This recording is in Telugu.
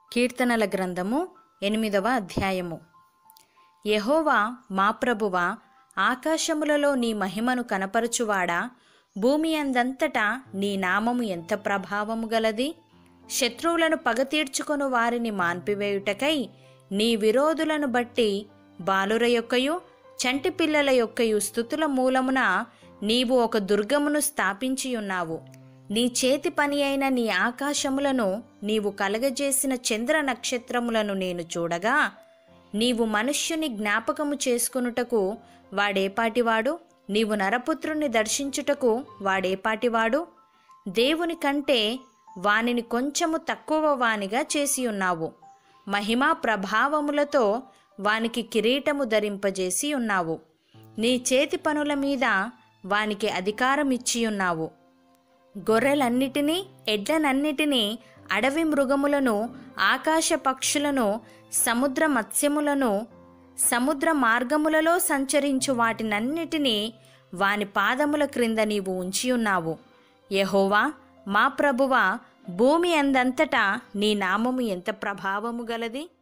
కీర్తనల గ్రంథము ఎనిమిదవ అధ్యాయము యెహోవా మా ప్రభువా ఆకాశములలో నీ మహిమను కనపరచువాడా భూమి అందంతటా నీ నామము ఎంత ప్రభావము గలది శత్రువులను పగ తీర్చుకొను వారిని మాన్పివేయుటకై నీ విరోధులను బట్టి బాలుర యొక్కయు చంటి పిల్లల యొక్కయు స్థుతుల మూలమున నీవు ఒక దుర్గమును స్థాపించి ఉన్నావు నీ చేతి పని అయిన నీ ఆకాశములను నీవు కలగజేసిన చంద్ర నక్షత్రములను నేను చూడగా నీవు మనుష్యుని జ్ఞాపకము చేసుకొనుటకు వాడేపాటివాడు నీవు నరపుత్రుని దర్శించుటకు వాడేపాటివాడు దేవుని కంటే వానిని కొంచెము తక్కువ వానిగా చేసి ఉన్నావు మహిమా ప్రభావములతో వానికి కిరీటము ధరింపజేసి ఉన్నావు నీ చేతి పనుల మీద వానికి అధికారం ఇచ్చి ఉన్నావు గొర్రెలన్నిటినీ ఎడ్లనన్నిటినీ అడవి మృగములను ఆకాశ పక్షులను సముద్ర మత్స్యములను సముద్ర మార్గములలో సంచరించు వాటినన్నిటినీ వాని పాదముల క్రింద నీవు ఉంచి ఉన్నావు యెహోవా మా ప్రభువా భూమి అందంతటా నీ నామము ఎంత ప్రభావము గలది